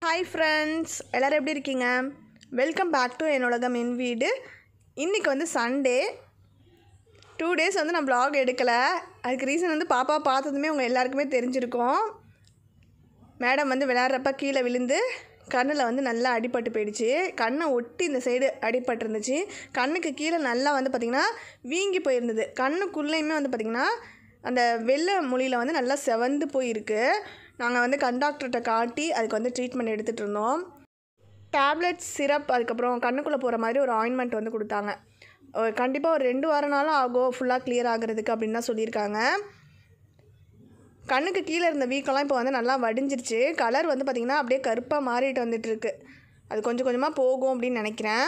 hi friends எல்லோரும் எப்படி இருக்கீங்க வெல்கம் பேக் டு என்னோடகம் என் வீடு இன்றைக்கி வந்து சண்டே டூ டேஸ் வந்து நான் vlog எடுக்கலை அதுக்கு ரீசன் வந்து பாப்பா பார்த்ததுமே உங்கள் எல்லாருக்குமே தெரிஞ்சிருக்கும் மேடம் வந்து விளையாடுறப்ப கீழே விழுந்து கண்ணில் வந்து நல்லா அடிபட்டு போயிடுச்சு கண்ணை ஒட்டி இந்த சைடு அடிபட்டு இருந்துச்சு கண்ணுக்கு கீழே நல்லா வந்து பார்த்திங்கன்னா வீங்கி போயிருந்தது கண்ணுக்குள்ளேயுமே வந்து பார்த்திங்கன்னா அந்த வெள்ளை மொழியில் வந்து நல்லா செவந்து போயிருக்கு நாங்கள் வந்து கண்டாக்டர்கிட்ட காட்டி அதுக்கு வந்து ட்ரீட்மெண்ட் எடுத்துகிட்டு இருந்தோம் டேப்லெட் சிரப் அதுக்கப்புறம் கண்ணுக்குள்ளே போகிற மாதிரி ஒரு ஆயின்மெண்ட் வந்து கொடுத்தாங்க கண்டிப்பாக ஒரு ரெண்டு வாரம் நாளும் ஆகும் ஃபுல்லாக clear ஆகுறதுக்கு அப்படின்னு தான் சொல்லியிருக்காங்க கண்ணுக்கு கீழே இருந்த வீக்கெல்லாம் இப்போ வந்து நல்லா வடிஞ்சிருச்சு கலர் வந்து பார்த்திங்கன்னா அப்படியே கருப்பாக மாறிட்டு வந்துட்டு இருக்கு அது கொஞ்சம் கொஞ்சமாக போகும் அப்படின்னு நினைக்கிறேன்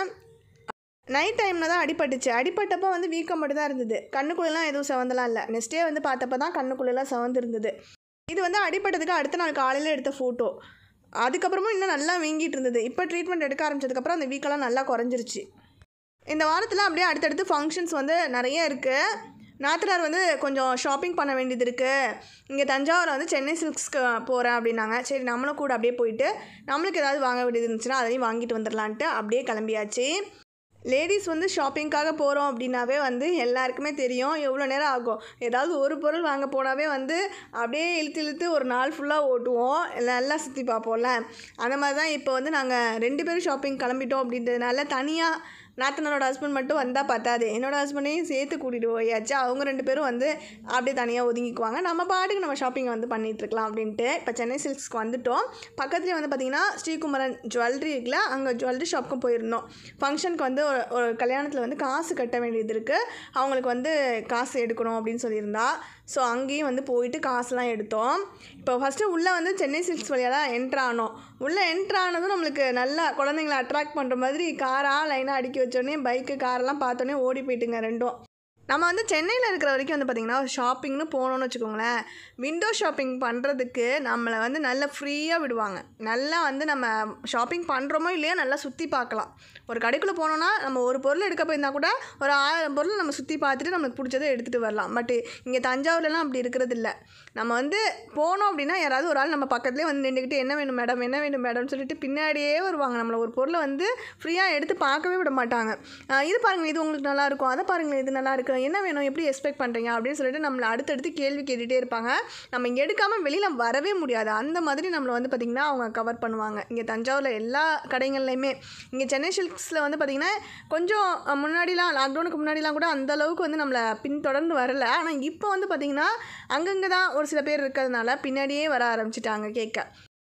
நைட் டைமில் தான் அடிபட்டுச்சு அடிபட்டப்போ வந்து வீக்கம் மட்டும் தான் இருந்தது கண்ணுக்குள்ளெல்லாம் எதுவும் செவந்தலாம் இல்லை நெக்ஸ்ட் டே வந்து பார்த்தப்ப தான் கண்ணுக்குள்ளெல்லாம் செவந்து இருந்தது இது வந்து அடிபட்டதுக்கு அடுத்த நாள் காலையில் எடுத்த ஃபோட்டோ அதுக்கப்புறமும் இன்னும் நல்லா வீங்கிட்டு இருந்தது இப்போ ட்ரீட்மெண்ட் எடுக்க ஆரம்பிச்சதுக்கப்புறம் அந்த வீக்கெல்லாம் நல்லா குறைஞ்சிருச்சு இந்த வாரத்தில் அப்படியே அடுத்தடுத்து ஃபங்க்ஷன்ஸ் வந்து நிறைய இருக்குது நாத்தனார் வந்து கொஞ்சம் ஷாப்பிங் பண்ண வேண்டியது இருக்குது இங்கே தஞ்சாவூரில் வந்து சென்னை சில்க்ஸ்க்கு போகிறேன் அப்படின்னாங்க சரி நம்மளும் கூட அப்படியே போயிட்டு நம்மளுக்கு ஏதாவது வாங்க வேண்டியது இருந்துச்சுன்னா அதையும் வாங்கிட்டு வந்துடலான்ட்டு அப்படியே கிளம்பியாச்சு லேடிஸ் வந்து ஷாப்பிங்க்காக போகிறோம் அப்படின்னாவே வந்து எல்லாருக்குமே தெரியும் எவ்வளோ நேரம் ஆகும் ஏதாவது ஒரு பொருள் வாங்க போனாவே வந்து அப்படியே இழுத்து இழுத்து ஒரு நாள் ஃபுல்லாக ஓட்டுவோம் நல்லா சுற்றி பார்ப்போம்ல அந்த மாதிரி தான் இப்போ வந்து நாங்கள் ரெண்டு பேரும் ஷாப்பிங் கிளம்பிட்டோம் அப்படின்றதுனால தனியாக நாத்தனரோட ஹஸ்பண்ட் மட்டும் வந்தால் பத்தாது என்னோடய ஹஸ்பண்டையும் சேர்த்து கூட்டிகிட்டு போயாச்சு அவங்க ரெண்டு பேரும் வந்து அப்படியே தனியாக ஒதுங்கிக்குவாங்க நம்ம பாட்டுக்கு நம்ம ஷாப்பிங் வந்து பண்ணிட்டு இருக்கலாம் அப்படின்ட்டு இப்போ சென்னை சில்க்ஸ்க்கு வந்துட்டோம் பக்கத்துலேயே வந்து பார்த்திங்கன்னா ஸ்ரீகுமரன் ஜுவல்லரி இருக்குல்ல அங்கே ஜுவல்லரி ஷாப்புக்கும் போயிருந்தோம் ஃபங்க்ஷனுக்கு வந்து ஒரு ஒரு கல்யாணத்தில் வந்து காசு கட்ட வேண்டியது இருக்குது அவங்களுக்கு வந்து காசு எடுக்கணும் அப்படின்னு சொல்லியிருந்தா ஸோ அங்கேயும் வந்து போயிட்டு காசுலாம் எடுத்தோம் இப்போ ஃபஸ்ட்டு உள்ளே வந்து சென்னை சில்க்ஸ் வழியாக தான் என்ட்ரு ஆனோம் உள்ளே என்ட்ரு ஆனதும் நம்மளுக்கு நல்லா குழந்தைங்கள அட்ராக்ட் பண்ணுற மாதிரி காராக லைனாக அடுக்கி வச்சோடனே பைக்கு காரெல்லாம் பார்த்தோன்னே ஓடி போயிட்டுங்க ரெண்டும் நம்ம வந்து சென்னையில் இருக்கிற வரைக்கும் வந்து பார்த்திங்கன்னா ஷாப்பிங்னு போனோம்னு வச்சுக்கோங்களேன் விண்டோ ஷாப்பிங் பண்ணுறதுக்கு நம்மளை வந்து நல்லா ஃப்ரீயாக விடுவாங்க நல்லா வந்து நம்ம ஷாப்பிங் பண்ணுறோமோ இல்லையோ நல்லா சுற்றி பார்க்கலாம் ஒரு கடைக்குள்ளே போனோன்னா நம்ம ஒரு பொருள் எடுக்க போயிருந்தா கூட ஒரு ஆயிரம் பொருள் நம்ம சுற்றி பார்த்துட்டு நம்மளுக்கு பிடிச்சதை எடுத்துகிட்டு வரலாம் பட் இங்கே தஞ்சாவூர்லலாம் அப்படி இருக்கிறது இல்லை நம்ம வந்து போனோம் அப்படின்னா யாராவது ஒரு ஆள் நம்ம பக்கத்துலேயே வந்து நின்றுக்கிட்டு என்ன வேணும் மேடம் என்ன வேணும் மேடம்னு சொல்லிட்டு பின்னாடியே வருவாங்க நம்மளை ஒரு பொருளை வந்து ஃப்ரீயாக எடுத்து பார்க்கவே விட மாட்டாங்க ஆஹ் இது பாருங்கள் இது உங்களுக்கு நல்லா இருக்கும் அதை பாருங்கள் இது நல்லா இருக்கு என்ன வேணும் எப்படி எக்ஸ்பெக்ட் பண்ணுறீங்க அப்படின்னு சொல்லிட்டு நம்மளை அடுத்தடுத்து கேள்வி கேட்டுகிட்டே இருப்பாங்க நம்ம இங்கே எடுக்காமல் வெளியில் வரவே முடியாது அந்த மாதிரி நம்மளை வந்து பார்த்திங்கன்னா அவங்க கவர் பண்ணுவாங்க இங்கே தஞ்சாவூரில் எல்லா கடைகள்லையுமே இங்கே சென்னை சில்க்ஸில் வந்து பார்த்திங்கன்னா கொஞ்சம் அஹ், முன்னாடிலாம் லாக்டவுனுக்கு முன்னாடிலாம் கூட அந்த அளவுக்கு வந்து நம்மளை பின்தொடர்ந்து வரல ஆனால் இப்போ வந்து பார்த்திங்கன்னா அங்கங்கே தான் ஒரு சில பேர் இருக்கிறதுனால பின்னாடியே வர ஆரம்பிச்சிட்டாங்க கேட்க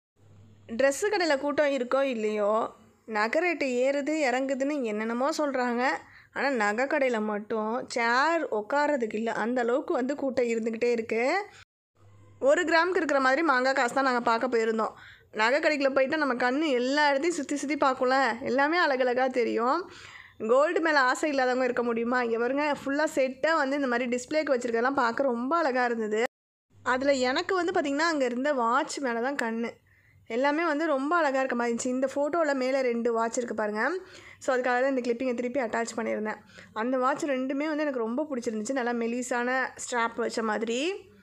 ட்ரெஸ்ஸு கடையில் கூட்டம் இருக்கோ இல்லையோ நகை ரேட்டு ஏறுது இறங்குதுன்னு என்னென்னமோ சொல்கிறாங்க ஆனால் நகை கடையில் மட்டும் சேர் உட்காரதுக்கு இல்லை அந்த அளவுக்கு வந்து கூட்டம் இருந்துக்கிட்டே இருக்குது ஒரு கிராமுக்கு இருக்கிற மாதிரி மாங்காய் காசு தான் நாங்கள் பார்க்க போயிருந்தோம் நகை கடைக்குள்ள போயிட்டு நம்ம கண் எல்லா இடத்தையும் சுற்றி சுற்றி பார்க்கல எல்லாமே அழகழகாக தெரியும் கோல்டு மேலே ஆசை இல்லாதவங்க இருக்க முடியுமா இங்கே பாருங்க ஃபுல்லாக செட்டாக வந்து இந்த மாதிரி டிஸ்பிளேக்கு வச்சுருக்கதெல்லாம் பார்க்க ரொம்ப அழகாக இருந்தது அதில் எனக்கு வந்து பார்த்திங்கன்னா அங்கே இருந்த வாட்ச் மேலே தான் கண் எல்லாமே வந்து ரொம்ப அழகாக இருக்க மாதிரி இருந்துச்சு இந்த ஃபோட்டோவில் மேலே ரெண்டு வாட்ச் இருக்குது பாருங்கள் ஸோ அதுக்காக தான் இந்த கிளிப்பிங்கை திருப்பி அட்டாச் பண்ணியிருந்தேன் அந்த வாட்ச் ரெண்டுமே வந்து எனக்கு ரொம்ப பிடிச்சிருந்துச்சு நல்லா மெலிசான ஸ்ட்ராப் வச்ச மாதிரி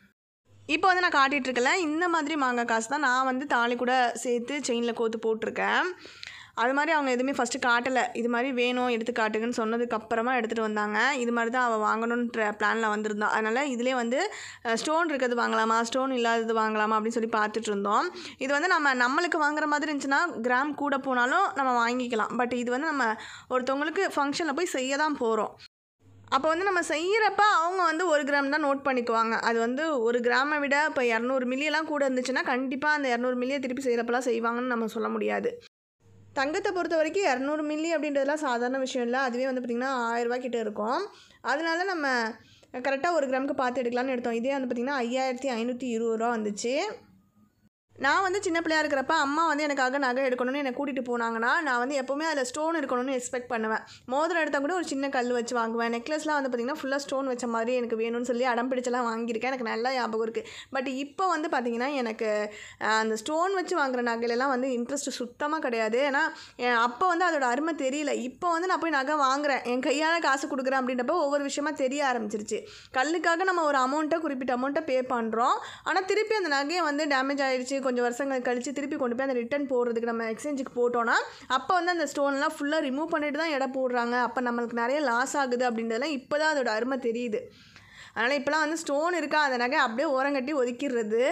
இப்போ வந்து நான் காட்டிகிட்டு இருக்கல இந்த மாதிரி மாங்காய் காசு தான் நான் வந்து தாலி கூட சேர்த்து செயினில் கோத்து போட்டிருக்கேன் அது மாதிரி அவங்க எதுவுமே ஃபஸ்ட்டு காட்டலை இது மாதிரி வேணும் எடுத்து காட்டுங்கன்னு சொன்னதுக்கு அப்புறமா எடுத்துகிட்டு வந்தாங்க இது மாதிரி தான் அவள் வாங்கணுன்ற பிளானில் வந்திருந்தா அதனால் இதிலே வந்து ஸ்டோன் இருக்கிறது வாங்கலாமா ஸ்டோன் இல்லாதது வாங்கலாமா அப்படின்னு சொல்லி பார்த்துட்டு இருந்தோம் இது வந்து நம்ம நம்மளுக்கு வாங்குற மாதிரி இருந்துச்சுன்னா கிராம் கூட போனாலும் நம்ம வாங்கிக்கலாம் பட் இது வந்து நம்ம ஒருத்தவங்களுக்கு ஃபங்க்ஷனில் போய் செய்ய தான் போகிறோம் அப்போ வந்து நம்ம செய்கிறப்ப அவங்க வந்து ஒரு கிராம் தான் நோட் பண்ணிக்குவாங்க அது வந்து ஒரு கிராமை விட இப்போ இரநூறு மில்லியெல்லாம் கூட இருந்துச்சுன்னா கண்டிப்பாக அந்த இரநூறு மில்லியை திருப்பி செய்கிறப்பெல்லாம் செய்வாங்கன்னு நம்ம சொல்ல முடியாது தங்கத்தை பொறுத்த வரைக்கும் இரநூறு மில்லி அப்படின்றதுலாம் சாதாரண விஷயம் இல்லை அதுவே வந்து பார்த்திங்கன்னா ஆயிரரூபா கிட்ட இருக்கும் அதனால நம்ம கரெக்டாக ஒரு கிராமுக்கு பார்த்து எடுக்கலாம்னு எடுத்தோம் இதே வந்து பார்த்திங்கன்னா ஐயாயிரத்தி ஐநூற்றி இருபது ரூபா வந்துச்சு நான் வந்து சின்ன பிள்ளையா இருக்கிறப்ப அம்மா வந்து எனக்காக நகை எடுக்கணும்னு என்னை கூட்டிகிட்டு போனாங்கன்னா நான் வந்து எப்போவுமே அதில் ஸ்டோன் இருக்கணும்னு எக்ஸ்பெக்ட் பண்ணுவேன் மோதிரம் எடுத்தால் கூட ஒரு சின்ன கல் வச்சு வாங்குவேன் நெக்லஸ்லாம் வந்து பார்த்திங்கன்னா ஃபுல்லாக ஸ்டோன் வச்ச மாதிரி எனக்கு வேணும்னு சொல்லி அடம் பிடிச்செல்லாம் வாங்கியிருக்கேன் எனக்கு நல்லா ஞாபகம் இருக்குது பட் இப்போ வந்து பார்த்திங்கன்னா எனக்கு அஹ், அந்த ஸ்டோன் வச்சு வாங்குற நகையிலலாம் வந்து இன்ட்ரெஸ்ட் சுத்தமாக கிடையாது ஏன்னா என் அப்போ வந்து அதோட அருமை தெரியல இப்போ வந்து நான் போய் நகை வாங்குறேன் என் கையால் காசு கொடுக்குறேன் அப்படின்றப்ப ஒவ்வொரு விஷயமா தெரிய ஆரம்பிச்சிருச்சு கல்லுக்காக நம்ம ஒரு அமௌண்ட்டை குறிப்பிட்ட அமௌண்ட்டை பே பண்ணுறோம் ஆனால் திருப்பி அந்த நகையை வந்து டேமேஜ் ஆயிடுச்சு கொஞ்சம் வருஷங்கள் கழித்து திருப்பி கொண்டு போய் அந்த ரிட்டர்ன் போடுறதுக்கு நம்ம எக்ஸ்சேஞ்சுக்கு போட்டோன்னா அப்போ வந்து அந்த ஸ்டோன்லாம் ஃபுல்லாக ரிமூவ் பண்ணிட்டு தான் எடை போடுறாங்க அப்போ நம்மளுக்கு நிறைய லாஸ் ஆகுது அப்படின்றதெல்லாம் இப்போ தான் அதோட அருமை தெரியுது அதனால் இப்போலாம் வந்து ஸ்டோன் இருக்கா அந்த நகை அப்படியே ஓரங்கட்டி ஒதுக்கிடுறது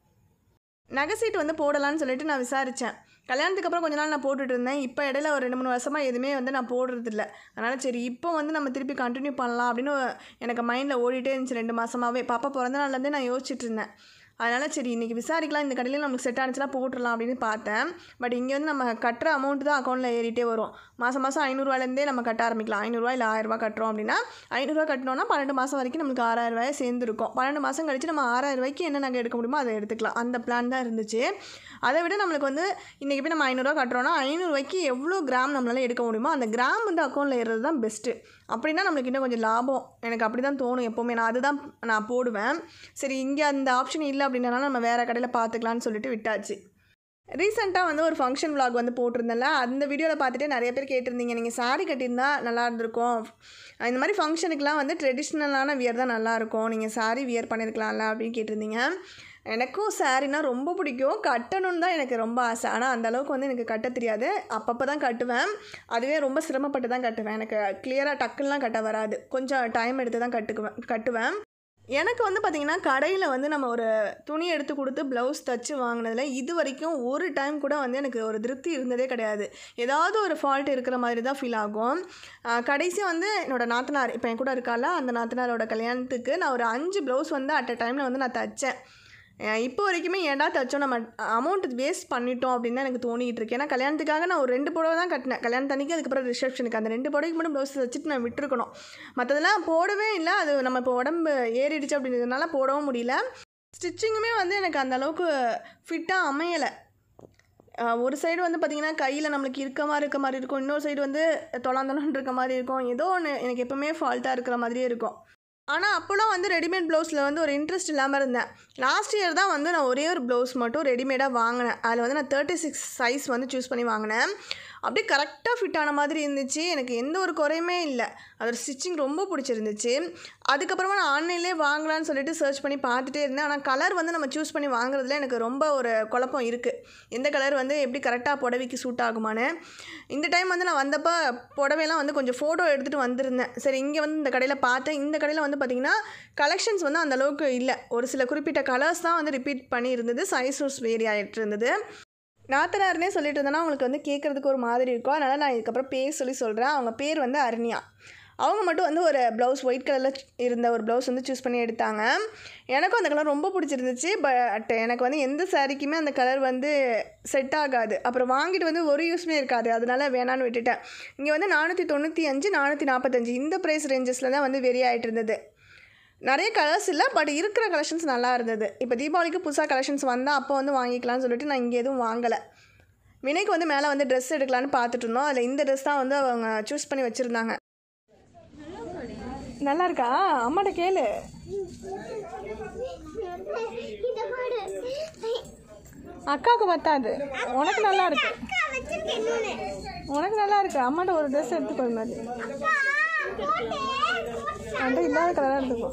நகை சீட் வந்து போடலான்னு சொல்லிட்டு நான் விசாரித்தேன் கல்யாணத்துக்கு அப்புறம் கொஞ்ச நாள் நான் போட்டுட்டு இருந்தேன் இப்போ இடையில ஒரு ரெண்டு மூணு வருஷமாக எதுவுமே வந்து நான் போடுறதில்ல அதனால் சரி இப்போ வந்து நம்ம திருப்பி கண்டினியூ பண்ணலாம் அப்படின்னு எனக்கு மைண்டில் ஓடிட்டே இருந்துச்சு ரெண்டு மாதமாகவே பாப்பா பிறந்த நாள்லேருந்தே நான் யோசிச்சுட்டு இருந்தேன் அதனால் சரி இன்றைக்கி விசாரிக்கலாம் இந்த கடையில் நமக்கு செட் ஆனிச்சுன்னா போட்டுடலாம் அப்படின்னு பார்த்தேன் பட் இங்கே வந்து நம்ம கட்டுற அமௌண்ட் தான் அக்கௌண்ட்டில் ஏறிட்டே வரும் மாதம் மாதம் ஐநூறுரூவாலேருந்தே நம்ம கட்ட ஆரம்பிக்கலாம் ஐநூறுரூவா இல்லை ஆயிரரூவா கட்டுறோம் அப்படின்னா ஐநூறுரூவா கட்டினோன்னா பன்னெண்டு மாதம் வரைக்கும் நம்மளுக்கு ஆறாயிரரூவாயே சேர்ந்துருக்கும் பன்னெண்டு மாதம் கழிச்சு நம்ம ஆறாயிரரூவாய்க்கு என்ன நகை எடுக்க முடியுமோ அதை எடுத்துக்கலாம் அந்த பிளான் தான் இருந்துச்சு அதை விட நம்மளுக்கு வந்து இன்றைக்கி போய் நம்ம ஐநூறுரூவா கட்டுறோன்னா ஐநூறுரூவாய்க்கு எவ்வளோ கிராம் நம்மளால் எடுக்க முடியுமோ அந்த கிராம் வந்து அக்கௌண்ட்டில் ஏறுறது தான் பெஸ்ட்டு அப்படின்னா நம்மளுக்கு இன்னும் கொஞ்சம் லாபம் எனக்கு அப்படி தான் தோணும் எப்போவுமே நான் அதுதான் நான் போடுவேன் சரி இங்கே அந்த ஆப்ஷன் இல்லை அப்படின்றனால நம்ம வேறு கடையில் பார்த்துக்கலான்னு சொல்லிட்டு விட்டாச்சு ரீசெண்டாக வந்து ஒரு ஃபங்க்ஷன் vlog வந்து போட்டிருந்தேன்ல அந்த வீடியோவில் பார்த்துட்டு நிறைய பேர் கேட்டிருந்தீங்க நீங்கள் saree கட்டியிருந்தா நல்லா இருந்திருக்கும் இந்த மாதிரி ஃபங்க்ஷனுக்குலாம் வந்து ட்ரெடிஷ்னலான வியர் தான் நல்லாயிருக்கும் நீங்கள் saree வியர் பண்ணியிருக்கலாம்ல அப்படின்னு கேட்டிருந்தீங்க எனக்கும் சாரீனா ரொம்ப பிடிக்கும் கட்டணும்னு தான் எனக்கு ரொம்ப ஆசை ஆனால் அந்த அளவுக்கு வந்து எனக்கு கட்ட தெரியாது அப்பப்போ தான் கட்டுவேன் அதுவே ரொம்ப சிரமப்பட்டு தான் கட்டுவேன் எனக்கு கிளியராக டக்குலாம் கட்ட வராது கொஞ்சம் டைம் எடுத்து தான் கட்டுக்குவேன் கட்டுவேன் எனக்கு வந்து பார்த்திங்கன்னா கடையில் வந்து நம்ம ஒரு துணி எடுத்து கொடுத்து ப்ளவுஸ் தச்சு வாங்கினதில் இது வரைக்கும் ஒரு டைம் கூட வந்து எனக்கு ஒரு திருப்தி இருந்ததே கிடையாது ஏதாவது ஒரு ஃபால்ட் இருக்கிற மாதிரி தான் ஃபீல் ஆகும் கடைசியாக வந்து என்னோடய நாத்தனார் இப்போ என் கூட இருக்கால அந்த நாத்தனாரோட கல்யாணத்துக்கு நான் ஒரு அஞ்சு ப்ளவுஸ் வந்து அட் அ டைமில் வந்து நான் தைச்சேன் அஹ் இப்போ வரைக்குமே ஏன்டா தைச்சோம் நம்ம அமௌண்ட் வேஸ்ட் பண்ணிட்டோம் அப்படின்னு தான் எனக்கு தோணிகிட்டு இருக்கு ஏன்னா கல்யாணத்துக்காக நான் ஒரு ரெண்டு புடவை தான் கட்டினேன் கல்யாணம் தண்ணிக்கு அதுக்கப்புறம் ரிசப்ஷனுக்கு அந்த ரெண்டு புடவைக்கு மட்டும் ப்ளவுஸ் தைச்சிட்டு நான் விட்டுருக்கணும் மற்றதெல்லாம் போடவே இல்லை அது நம்ம இப்போ உடம்பு ஏறிடுச்சு அப்படின்றதுனால போடவும் முடியல ஸ்டிச்சிங்குமே வந்து எனக்கு அந்த அளவுக்கு ஃபிட்டாக அமையலை அஹ் ஒரு சைடு வந்து பார்த்திங்கன்னா கையில் நம்மளுக்கு இருக்க மாதிரி இருக்க மாதிரி இருக்கும் இன்னொரு சைடு வந்து தொலாந்தொலான் இருக்க மாதிரி இருக்கும் ஏதோ ஒன்று எனக்கு எப்போவுமே ஃபால்ட்டாக இருக்கிற மாதிரியே இருக்கும் ஆனால் அப்போலாம் வந்து ரெடிமேட் ப்ளவுஸில் வந்து ஒரு இன்ட்ரெஸ்ட் இல்லாமல் இருந்தேன் லாஸ்ட் இயர் தான் வந்து நான் ஒரே ஒரு ப்ளவுஸ் மட்டும் ரெடிமேடாக வாங்கினேன் அதில் வந்து நான் தேர்ட்டி சிக்ஸ் சைஸ் வந்து சூஸ் பண்ணி வாங்கினேன் அப்படியே கரெக்டாக ஃபிட் ஆன மாதிரி இருந்துச்சு எனக்கு எந்த ஒரு குறையுமே இல்லை அதோட ஸ்டிச்சிங் ரொம்ப பிடிச்சிருந்துச்சு அதுக்கப்புறமா நான் ஆன்லைன்லேயே வாங்கலாம்னு சொல்லிட்டு சர்ச் பண்ணி பார்த்துட்டே இருந்தேன் ஆனால் கலர் வந்து நம்ம சூஸ் பண்ணி வாங்குறதுல எனக்கு ரொம்ப ஒரு குழப்பம் இருக்குது எந்த கலர் வந்து எப்படி கரெக்டாக புடவைக்கு சூட் ஆகுமான்னு இந்த டைம் வந்து நான் வந்தப்போ புடவையெல்லாம் வந்து கொஞ்சம் ஃபோட்டோ எடுத்துகிட்டு வந்திருந்தேன் சரி இங்கே வந்து இந்த கடையில் பார்த்தேன் இந்த கடையில் வந்து பார்த்திங்கன்னா கலெக்ஷன்ஸ் வந்து அந்த அளவுக்கு இல்லை ஒரு சில குறிப்பிட்ட கலர்ஸ் தான் வந்து ரிப்பீட் பண்ணி இருந்தது சைஸஸ் வேரி ஆகிட்டு இருந்தது நாத்தனார்னே சொல்லிட்டு இருந்தேன்னா அவங்களுக்கு வந்து கேட்குறதுக்கு ஒரு மாதிரி இருக்கும் அதனால் நான் இதுக்கப்புறம் பேர் சொல்லி சொல்கிறேன் அவங்க பேர் வந்து அருணியா அவங்க மட்டும் வந்து ஒரு ப்ளவுஸ் ஒயிட் கலரில் இருந்த ஒரு ப்ளவுஸ் வந்து சூஸ் பண்ணி எடுத்தாங்க எனக்கும் அந்த கலர் ரொம்ப பிடிச்சிருந்துச்சு பட் எனக்கு வந்து எந்த சாரிக்குமே அந்த கலர் வந்து செட் ஆகாது அப்புறம் வாங்கிட்டு வந்து ஒரு யூஸ்மே இருக்காது அதனால வேணான்னு விட்டுட்டேன் இங்கே வந்து நானூற்றி தொண்ணூற்றி அஞ்சு நானூற்றி நாற்பத்தஞ்சு இந்த ப்ரைஸ் ரேஞ்சஸில் தான் வந்து வெரி ஆகிட்டு இருந்தது நிறைய கலர்ஸ் இல்லை பட் இருக்கிற கலெக்ஷன்ஸ் நல்லா இருந்தது இப்போ தீபாவளிக்கு புதுசாக கலெக்ஷன்ஸ் வந்தால் அப்போ வந்து வாங்கிக்கலாம்னு சொல்லிட்டு நான் இங்கே எதுவும் வாங்கலை வினைக்கு வந்து மேலே வந்து ட்ரெஸ் எடுக்கலான்னு பார்த்துட்டு இருந்தோம் அதில் இந்த ட்ரெஸ் தான் வந்து அவங்க சூஸ் பண்ணி வச்சுருந்தாங்க நல்லா இருக்கா அம்மாட்ட கேளு இத பாரு அக்காவுக்கு பத்தாது உனக்கு நல்லா இருக்கு அக்கா வச்சிருக்கேன் இன்னொன்னு உனக்கு நல்லா இருக்கு அம்மாட்ட ஒரு ட்ரெஸ் எடுத்துக்கோ இது மாதிரி அக்கா போட்டேன் அந்த இல்லாத கலராக எடுத்துக்கோ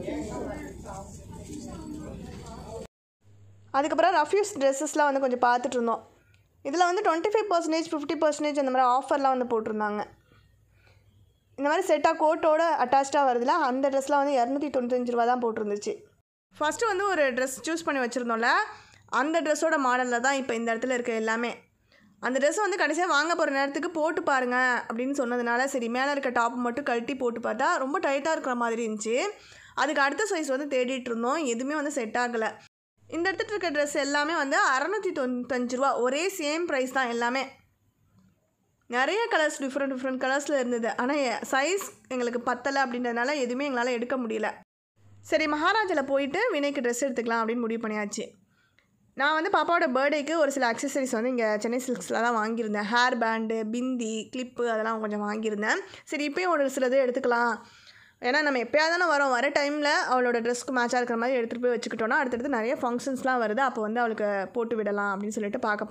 அதுக்கப்புறம் ரஃப்யூஸ் ட்ரெஸ்ஸஸ்லாம் வந்து கொஞ்சம் பார்த்துட்டு இருந்தோம் இதில் வந்து twenty five percentage fifty percentage அந்த மாதிரி ஆஃபர்லாம் வந்து போட்டிருந்தாங்க இந்த மாதிரி செட்டாக கோட்டோட அட்டாச்சாக வருதுல அந்த ட்ரெஸ்லாம் வந்து இரநூத்தி தொண்ணூத்தஞ்சு ரூபா தான் போட்டிருந்துச்சு ஃபஸ்ட்டு வந்து ஒரு ட்ரெஸ் சூஸ் பண்ணி வச்சுருந்தோம்ல அந்த ட்ரெஸ்ஸோட மாடலில் தான் இப்போ இந்த இடத்துல இருக்க எல்லாமே அந்த ட்ரெஸ் வந்து கடைசியாக வாங்க போகிற நேரத்துக்கு போட்டு பாருங்க அப்படின்னு சொன்னதுனால சரி மேலே இருக்க டாப் மட்டும் கழட்டி போட்டு பார்த்தா ரொம்ப டைட்டாக இருக்கிற மாதிரி இருந்துச்சு அதுக்கு அடுத்த சைஸ் வந்து தேடிட்டு இருந்தோம் எதுவுமே வந்து செட் ஆகலை இந்த இடத்துல இருக்க ட்ரெஸ் எல்லாமே வந்து அறநூற்றி தொண்ணூத்தஞ்சு ரூபா ஒரே சேம் ப்ரைஸ் தான் எல்லாமே நிறைய கலர்ஸ் டிஃப்ரெண்ட் டிஃப்ரெண்ட் கலர்ஸில் இருந்தது ஆனால் சைஸ் எங்களுக்கு பத்தலை அப்படின்றதுனால எதுவுமே எங்களால் எடுக்க முடியல சரி மகாராஜில் போயிட்டு வினைக்கு ட்ரெஸ் எடுத்துக்கலாம் அப்படின்னு முடிவு பண்ணியாச்சு நான் வந்து பாப்பாவோட பர்த்டேக்கு ஒரு சில அக்சசரிஸ் வந்து இங்கே சென்னை சில்க்ஸில் தான் வாங்கியிருந்தேன் ஹேர் பேண்டு பிந்தி கிளிப்பு அதெல்லாம் கொஞ்சம் வாங்கியிருந்தேன் சரி இப்போயும் ஒரு சிலது எடுத்துக்கலாம் ஏன்னா நம்ம எப்போயாவது தானே வரோம் வர டைமில் அவளோட ட்ரெஸ்க்கு மேட்சாக இருக்கிற மாதிரி எடுத்துகிட்டு போய் வச்சுக்கிட்டோன்னா அடுத்தடுத்து நிறைய ஃபங்க்ஷன்ஸ்லாம் வருது அப்போ வந்து அவளுக்கு போட்டு விடலாம் அப்படின்னு சொல்லிட்டு பார்க்க போனோம்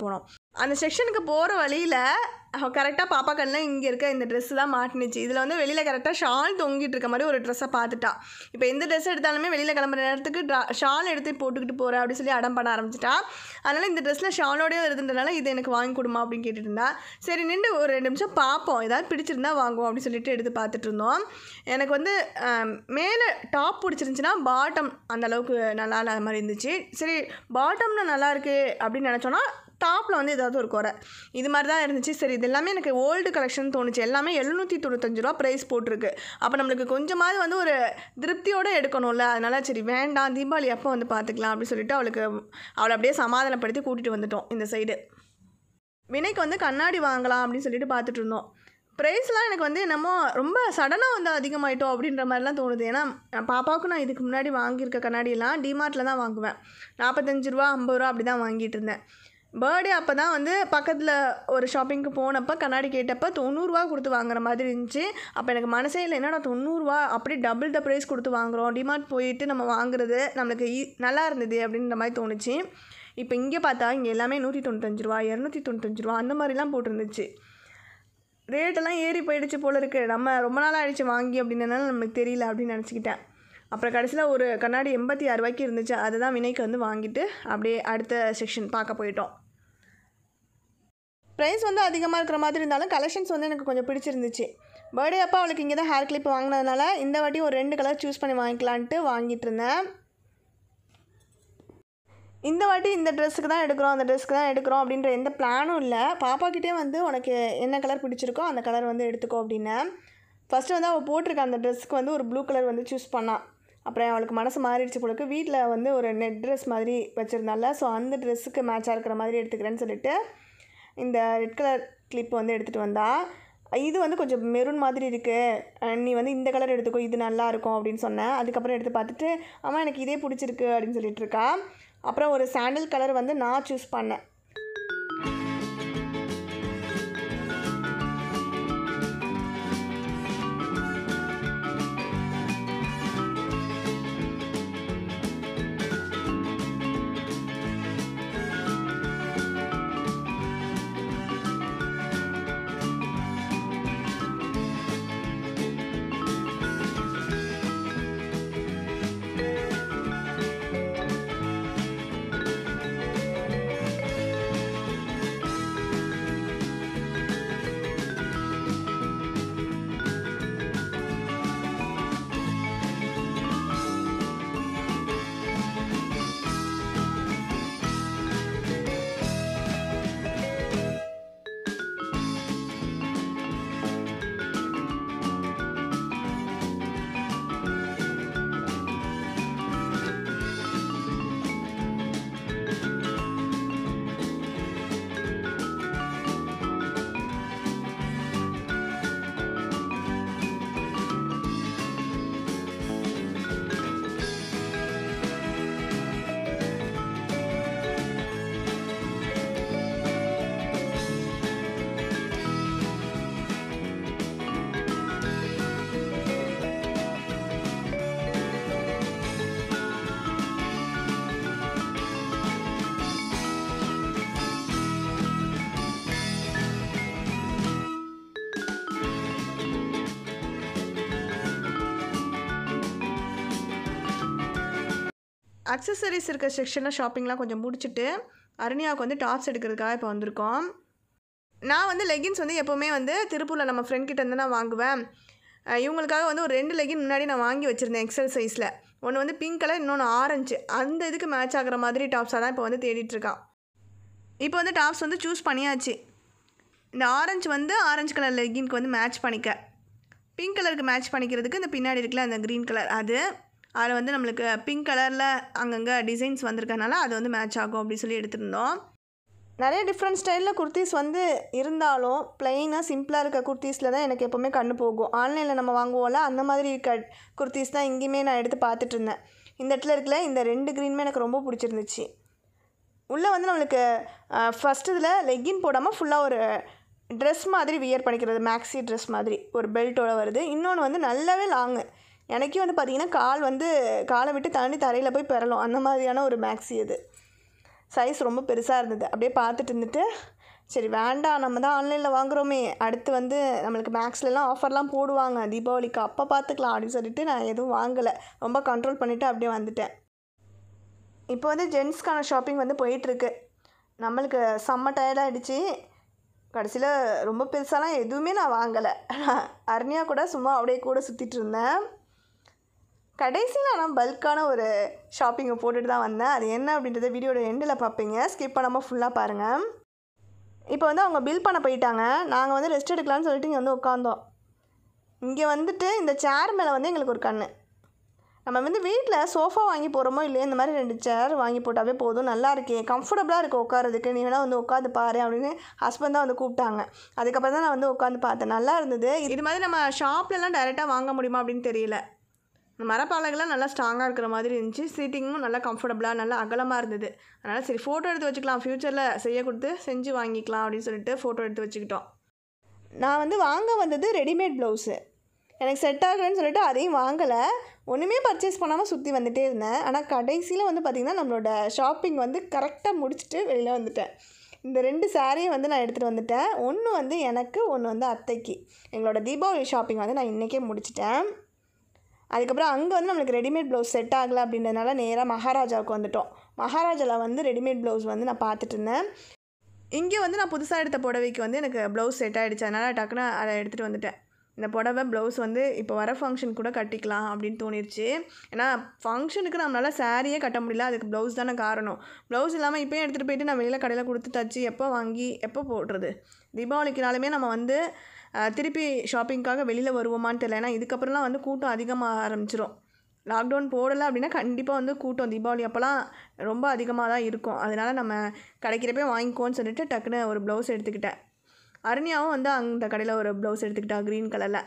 அந்த செக்ஷனுக்கு போகிற வழியில் கரெக்டாக பாப்பா கண்ணில் இங்கே இருக்க இந்த ட்ரெஸ் தான் மாட்டினுச்சு இதில் வந்து வெளியில் கரெக்டாக ஷால் தொங்கிட்டு இருக்க மாதிரி ஒரு ட்ரெஸ்ஸை பார்த்துட்டா இப்போ எந்த ட்ரெஸ் எடுத்தாலுமே வெளியில் கிளம்புற நேரத்துக்கு ட்ரா ஷால் எடுத்து போட்டுக்கிட்டு போகிறேன் அப்படி சொல்லி அடம் பண்ண ஆரம்பிச்சிட்டா அதனால் இந்த ட்ரெஸ்ஸில் ஷாலோடய வருதுன்றனால இது எனக்கு வாங்கி கொடுமா அப்படின்னு கேட்டுட்டு இருந்தா சரி நின்று ஒரு ரெண்டு நிமிஷம் பார்ப்போம் ஏதாவது பிடிச்சிருந்தா வாங்குவோம் அப்படின்னு சொல்லிட்டு எடுத்து பார்த்துட்டு இருந்தோம் எனக்கு வந்து ஆம், மேலே டாப் பிடிச்சிருந்துச்சின்னா பாட்டம் அந்த அளவுக்கு நல்லா இல்லாத மாதிரி இருந்துச்சு சரி பாட்டம்னா நல்லா இருக்கு அப்படின்னு நினச்சோன்னா டாப்பில் வந்து ஏதாவது ஒரு குறை இது மாதிரி தான் இருந்துச்சு சரி இது எல்லாமே எனக்கு ஓல்டு கலெக்ஷன் தோணுச்சு எல்லாமே எழுநூற்றி தொண்ணூத்தஞ்சு ரூபா ப்ரைஸ் போட்டிருக்கு அப்போ நம்மளுக்கு கொஞ்சமாவது வந்து ஒரு திருப்தியோடு எடுக்கணும்ல அதனால சரி வேண்டாம் தீபாவளி அப்போ வந்து பார்த்துக்கலாம் அப்படின்னு சொல்லிட்டு அவளுக்கு அவளை அப்படியே சமாதானப்படுத்தி கூட்டிகிட்டு வந்துட்டோம் இந்த சைடு வினைக்கு வந்து கண்ணாடி வாங்கலாம் அப்படின்னு சொல்லிட்டு பார்த்துட்டு இருந்தோம் ப்ரைஸ்லாம் எனக்கு வந்து என்னமோ ரொம்ப சடனாக வந்து அதிகமாயிட்டோம் அப்படின்ற மாதிரிலாம் தோணுது ஏன்னா நான் பாப்பாவுக்கு நான் இதுக்கு முன்னாடி வாங்கியிருக்க கண்ணாடியெல்லாம் டிமார்ட்டில் தான் வாங்குவேன் நாற்பத்தஞ்சு ரூபா ஐம்பது ரூபா அப்படி தான் வாங்கிட்டு இருந்தேன் பர்த்டே அப்போ தான் வந்து பக்கத்தில் ஒரு ஷாப்பிங்க்கு போனப்போ கண்ணாடி கேட்டப்போ தொண்ணூறுரூவா கொடுத்து வாங்குற மாதிரி இருந்துச்சு அப்போ எனக்கு மனசே இல்லை என்னடா தொண்ணூறுரூவா அப்படியே டபுள் த ப்ரைஸ் கொடுத்து வாங்குறோம் டிமார்ட் போயிட்டு நம்ம வாங்குறது நம்மளுக்கு ஈ நல்லா இருந்தது அப்படின்ற மாதிரி தோணுச்சு இப்போ இங்கே பார்த்தா இங்கே எல்லாமே நூற்றி தொண்ணூத்தஞ்சு ரூபா இரநூத்தி தொண்ணூத்தஞ்சு ரூபா அந்த மாதிரிலாம் போட்டிருந்துச்சு ரேட்டெல்லாம் ஏறி போயிடுச்சு போல இருக்கு நம்ம ரொம்ப நாள் ஆயிடுச்சு வாங்கி அப்படின்றனால நமக்கு தெரியல அப்படின்னு நினச்சிக்கிட்டேன் அப்புறம் கடைசியில் ஒரு கண்ணாடி எண்பத்தி ஆறு ரூபாய்க்கு இருந்துச்சு அதை தான் வினைக்கு வந்து வாங்கிட்டு அப்படியே அடுத்த செக்ஷன் பார்க்க போயிட்டோம் ப்ரைஸ் வந்து அதிகமாக இருக்கிற மாதிரி இருந்தாலும் கலெக்ஷன்ஸ் வந்து எனக்கு கொஞ்சம் பிடிச்சிருந்துச்சு பர்த்டே அப்போ அவளுக்கு இங்கே தான் ஹேர் கிளிப் வாங்கினதுனால இந்த வாட்டி ஒரு ரெண்டு கலர் சூஸ் பண்ணி வாங்கிக்கலான்ட்டு வாங்கிட்டு இருந்தேன் இந்த வாட்டி இந்த ட்ரெஸ்ஸுக்கு தான் எடுக்கிறோம் அந்த ட்ரெஸ்க்கு தான் எடுக்கிறோம் அப்படின்ற எந்த பிளானும் இல்லை பாப்பாக்கிட்டே வந்து உனக்கு என்ன கலர் பிடிச்சிருக்கோ அந்த கலர் வந்து எடுத்துக்கோ அப்படின்னேன் ஃபஸ்ட்டு வந்து அவள் போட்டிருக்க அந்த ட்ரெஸ்க்கு வந்து ஒரு ப்ளூ கலர் வந்து சூஸ் பண்ணான் அப்புறம் அவளுக்கு மனசு மாறிடுச்சு போலக்கு வீட்டில் வந்து ஒரு நெட் ட்ரெஸ் மாதிரி வச்சுருந்தால ஸோ அந்த ட்ரெஸ்ஸுக்கு மேட்சாக இருக்கிற மாதிரி எடுத்துக்கிறேன்னு சொல்லிட்டு இந்த ரெட் கலர் கிளிப் வந்து எடுத்துகிட்டு வந்தா இது வந்து கொஞ்சம் மெரூன் மாதிரி இருக்குது நீ வந்து இந்த கலர் எடுத்துக்கோ இது நல்லா இருக்கும் அப்படின்னு சொன்னேன் அதுக்கப்புறம் எடுத்து பார்த்துட்டு அம்மா எனக்கு இதே பிடிச்சிருக்கு அப்படின்னு சொல்லிட்டு இருக்கா அப்புறம் ஒரு சாண்டில் கலர் வந்து நான் சூஸ் பண்ணேன் அக்சசரிஸ் இருக்க செக்ஷனில் ஷாப்பிங்லாம் கொஞ்சம் முடிச்சுட்டு அருணியாவுக்கு வந்து டாப்ஸ் எடுக்கிறதுக்காக இப்போ வந்திருக்கோம் நான் வந்து லெகின்ஸ் வந்து எப்போவுமே வந்து திருப்பூரில் நம்ம ஃப்ரெண்ட் கிட்ட இருந்து நான் வாங்குவேன் அஹ் இவங்களுக்காக வந்து ஒரு ரெண்டு லெகின் முன்னாடி நான் வாங்கி வச்சுருந்தேன் எக்ஸல் சைஸில் ஒன்று வந்து பிங்க் கலர் இன்னொன்று ஆரஞ்சு அந்த இதுக்கு மேட்ச் ஆகிற மாதிரி டாப்ஸாக தான் இப்போ வந்து தேடிட்டு இருக்கான் இப்போ வந்து டாப்ஸ் வந்து சூஸ் பண்ணியாச்சு இந்த ஆரஞ்சு வந்து ஆரஞ்சு கலர் லெகின்க்கு வந்து மேட்ச் பண்ணிக்க பிங்க் கலருக்கு மேட்ச் பண்ணிக்கிறதுக்கு இந்த பின்னாடி இருக்குல்ல அந்த க்ரீன் கலர் அது அதில் வந்து நம்மளுக்கு பிங்க் கலரில் அங்கங்கே டிசைன்ஸ் வந்திருக்கனால அது வந்து மேட்ச் ஆகும் அப்படின்னு சொல்லி எடுத்திருந்தோம் நிறைய டிஃப்ரெண்ட் ஸ்டைலில் குர்த்திஸ் வந்து இருந்தாலும் ப்ளைனாக சிம்பிளாக இருக்க குர்த்திஸில் தான் எனக்கு எப்போவுமே கண்ணு போகும் ஆன்லைனில் நம்ம வாங்குவோம்ல அந்த மாதிரி இருக்க குர்த்திஸ் தான் இங்கேயுமே நான் எடுத்து பார்த்துட்டு இருந்தேன் இந்த இடத்துல இருக்கல இந்த ரெண்டு க்ரீனுமே எனக்கு ரொம்ப பிடிச்சிருந்துச்சு உள்ளே வந்து நம்மளுக்கு ஃபஸ்ட் இதில் லெக்கின் போடாமல் ஃபுல்லாக ஒரு ட்ரெஸ் மாதிரி வியர் பண்ணிக்கிறது மேக்ஸி ட்ரெஸ் மாதிரி ஒரு பெல்ட்டோட வருது இன்னொன்று வந்து நல்லாவே லாங்கு எனக்கே வந்து பார்த்திங்கன்னா கால் வந்து காலை விட்டு தாண்டி தரையில் போய் பெறலாம் அந்த மாதிரியான ஒரு மேக்ஸி அது சைஸ் ரொம்ப பெருசாக இருந்தது அப்படியே பார்த்துட்டு இருந்துட்டு சரி வேண்டாம் நம்ம தான் ஆன்லைனில் வாங்குகிறோமே அடுத்து வந்து நம்மளுக்கு மேக்ஸ்லலாம் ஆஃபர்லாம் போடுவாங்க தீபாவளிக்கு அப்போ பார்த்துக்கலாம் அப்படின்னு சொல்லிட்டு நான் எதுவும் வாங்கலை ரொம்ப கண்ட்ரோல் பண்ணிவிட்டு அப்படியே வந்துட்டேன் இப்போ வந்து ஜென்ஸ்க்கான ஷாப்பிங் வந்து போயிட்டுருக்கு நம்மளுக்கு செம்ம டயர்டாகிடுச்சு கடைசியில் ரொம்ப பெருசாலாம் எதுவுமே நான் வாங்கலை அருணியா கூட சும்மா அப்படியே கூட சுற்றிட்டு இருந்தேன் கடைசியில் ஆனால் பல்கான ஒரு ஷாப்பிங்கை போட்டுட்டு தான் வந்தேன் அது என்ன அப்படின்றத வீடியோட எண்டில் பார்ப்பீங்க ஸ்கிப் பண்ணாமல் ஃபுல்லாக பாருங்கள் இப்போ வந்து அவங்க பில் பண்ண போயிட்டாங்க நாங்கள் வந்து ரெஸ்ட் எடுக்கலாம்னு சொல்லிட்டு இங்கே வந்து உட்காந்தோம் இங்கே வந்துட்டு இந்த சேர் மேலே வந்து எங்களுக்கு ஒரு கண்ணு நம்ம வந்து வீட்டில் சோஃபா வாங்கி போகிறோமோ இல்லையோ இந்த மாதிரி ரெண்டு சேர் வாங்கி போட்டாவே போதும் நல்லா இருக்கே கம்ஃபர்டபுளாக இருக்குது உட்காரதுக்கு நீ வேணால் வந்து உட்காந்து பாரு அப்படின்னு ஹஸ்பண்ட் தான் வந்து கூப்பிட்டாங்க அதுக்கப்புறம் தான் நான் வந்து உட்காந்து பார்த்தேன் நல்லா இருந்தது இது மாதிரி நம்ம ஷாப்லலாம் டைரெக்டாக வாங்க முடியுமா அப்படின்னு தெரியல இந்த மரப்பாலைகள்லாம் நல்லா ஸ்ட்ராங்காக இருக்கிற மாதிரி இருந்துச்சு சீட்டிங்கும் நல்லா கம்ஃபர்டபுளாக நல்லா அகலமாக இருந்தது அதனால் சரி ஃபோட்டோ எடுத்து வச்சுக்கலாம் ஃப்யூச்சரில் செய்ய கொடுத்து செஞ்சு வாங்கிக்கலாம் அப்படின்னு சொல்லிட்டு ஃபோட்டோ எடுத்து வச்சுக்கிட்டோம் நான் வந்து வாங்க வந்தது ரெடிமேட் ப்ளவுஸு எனக்கு செட் ஆகலைன்னு சொல்லிட்டு அதையும் வாங்கலை ஒன்றுமே பர்ச்சேஸ் பண்ணாமல் சுற்றி வந்துட்டே இருந்தேன் ஆனால் கடைசியில் வந்து பார்த்திங்கன்னா நம்மளோட ஷாப்பிங் வந்து கரெக்டாக முடிச்சுட்டு வெளியில் வந்துட்டேன் இந்த ரெண்டு சாரியும் வந்து நான் எடுத்துகிட்டு வந்துட்டேன் ஒன்று வந்து எனக்கு ஒன்று வந்து அத்தைக்கு எங்களோட தீபாவளி ஷாப்பிங் வந்து நான் இன்றைக்கே முடிச்சிட்டேன் அதுக்கப்புறம் அங்கே வந்து நம்மளுக்கு ரெடிமேட் ப்ளவுஸ் செட் ஆகலை அப்படின்றதுனால நேராக மகாராஜாவுக்கு வந்துட்டோம் மகாராஜாவில் வந்து ரெடிமேட் ப்ளவுஸ் வந்து நான் பார்த்துட்டு இருந்தேன் இங்கே வந்து நான் புதுசாக எடுத்த புடவைக்கு வந்து எனக்கு ப்ளவுஸ் செட் ஆகிடுச்சு அதனால் டக்குன்னு அதை எடுத்துகிட்டு வந்துட்டேன் இந்த புடவை ப்ளவுஸ் வந்து இப்போ வர ஃபங்க்ஷன் கூட கட்டிக்கலாம் அப்படின்னு தோணிருச்சு ஏன்னா ஃபங்க்ஷனுக்கு நம்மளால் சாரியே கட்ட முடியல அதுக்கு ப்ளவுஸ் தானே காரணம் ப்ளவுஸ் இல்லாமல் இப்போயும் எடுத்துகிட்டு போயிட்டு நான் வெளியில் கடையில் கொடுத்து தச்சு எப்போ வாங்கி எப்போ போடுறது தீபாவளிக்குனாலுமே நம்ம வந்து அஹ், திருப்பி ஷாப்பிங்க்காக வெளியில் வருவோமான்னு தெரியல ஏன்னா இதுக்கப்புறம்லாம் வந்து கூட்டம் அதிகமாக ஆரம்பிச்சிரும் லாக்டவுன் போடலை அப்படின்னா கண்டிப்பாக வந்து கூட்டம் தீபாவளி அப்போலாம் ரொம்ப அதிகமாக தான் இருக்கும் அதனால் நம்ம கிடைக்கிறப்பே வாங்கிக்கோன்னு சொல்லிட்டு டக்குன்னு ஒரு ப்ளவுஸ் எடுத்துக்கிட்டேன் அருணியாவும் வந்து அந்த கடையில் ஒரு ப்ளவுஸ் எடுத்துக்கிட்டா க்ரீன் கலரில்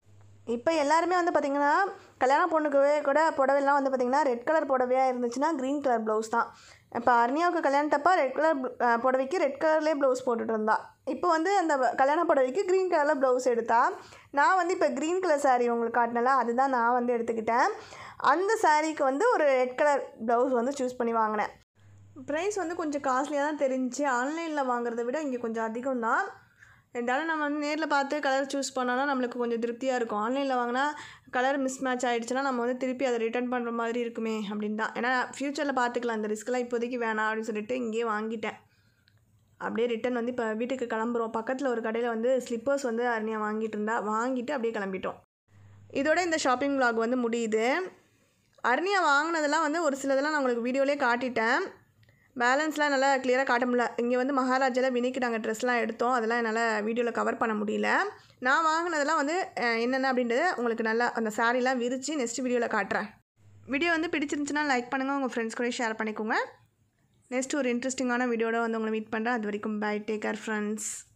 இப்போ எல்லாருமே வந்து பார்த்திங்கன்னா கல்யாண பொண்ணுக்குவே கூட புடவைலாம் வந்து பார்த்திங்கன்னா ரெட் கலர் புடவையாக இருந்துச்சுன்னா க்ரீன் கலர் ப்ளவுஸ் தான் இப்போ அருணியாவுக்கு கல்யாணத்தப்போ ரெட் கலர் புடவைக்கு ரெட் கலர்லேயே ப்ளவுஸ் போட்டுட்டு இருந்தா இப்போ வந்து அந்த வ- கல்யாண புடவைக்கு க்ரீன் கலரில் ப்ளவுஸ் எடுத்தா நான் வந்து இப்போ க்ரீன் கலர் saree உங்களுக்கு காட்டினல அதுதான் நான் வந்து எடுத்துக்கிட்டேன் அந்த சாரீக்கு வந்து ஒரு ரெட் கலர் ப்ளவுஸ் வந்து சூஸ் பண்ணி வாங்கினேன் ப்ரைஸ் வந்து கொஞ்சம் காஸ்ட்லியாக தான் தெரிஞ்சுச்சு ஆன்லைனில் வாங்குறத விட இங்கே கொஞ்சம் அதிகம் தான் இருந்தாலும் நம்ம வந்து நேரில் பார்த்து கலர் சூஸ் பண்ணோன்னா நம்மளுக்கு கொஞ்சம் திருப்தியாக இருக்கும் ஆன்லைனில் வாங்கினா கலர் மிஸ் மேட்ச் ஆகிடுச்சுன்னா நம்ம வந்து திருப்பி அதை ரிட்டர்ன் பண்ணுற மாதிரி இருக்குமே அப்படின்னு தான் ஏன்னா ஃப்யூச்சரில் பார்த்துக்கலாம் இந்த ரிஸ்க்லாம் இப்போதைக்கு வேணாம் அப்படின்னு சொல்லிட்டு இங்கேயே வாங்கிட்டேன் அப்படியே ரிட்டன் வந்து இப்போ வீட்டுக்கு கிளம்புறோம் பக்கத்தில் ஒரு கடையில் வந்து ஸ்லிப்பர்ஸ் வந்து அருணியா வாங்கிட்டு இருந்தா வாங்கிட்டு அப்படியே கிளம்பிட்டோம் இதோட இந்த ஷாப்பிங் vlog வந்து முடியுது அருணியா வாங்கினதெல்லாம் வந்து ஒரு சிலதெல்லாம் நான் உங்களுக்கு வீடியோலேயே காட்டிட்டேன் பேலன்ஸ்லாம் நல்லா கிளியராக காட்ட முடியல இங்கே வந்து மகாராஜாவில் வினிக்கு நாங்கள் ட்ரெஸ்லாம் எடுத்தோம் அதெல்லாம் என்னால் வீடியோவில் கவர் பண்ண முடியல நான் வாங்கினதெல்லாம் வந்து அஹ், என்னென்ன அப்படின்றத உங்களுக்கு நல்லா அந்த சாரீலாம் விரித்து நெக்ஸ்ட் வீடியோவில் காட்டுறேன் வீடியோ வந்து பிடிச்சிருந்துச்சுன்னா லைக் பண்ணுங்கள் உங்கள் ஃப்ரெண்ட்ஸ் கூட ஷேர் பண்ணிக்கோங்க நெக்ஸ்ட் ஒரு இன்ட்ரெஸ்டிங்கான வீடியோட வந்து உங்களை மீட் பண்ணுறேன் அது வரைக்கும் பை டேக் கேர் ஃப்ரெண்ட்ஸ்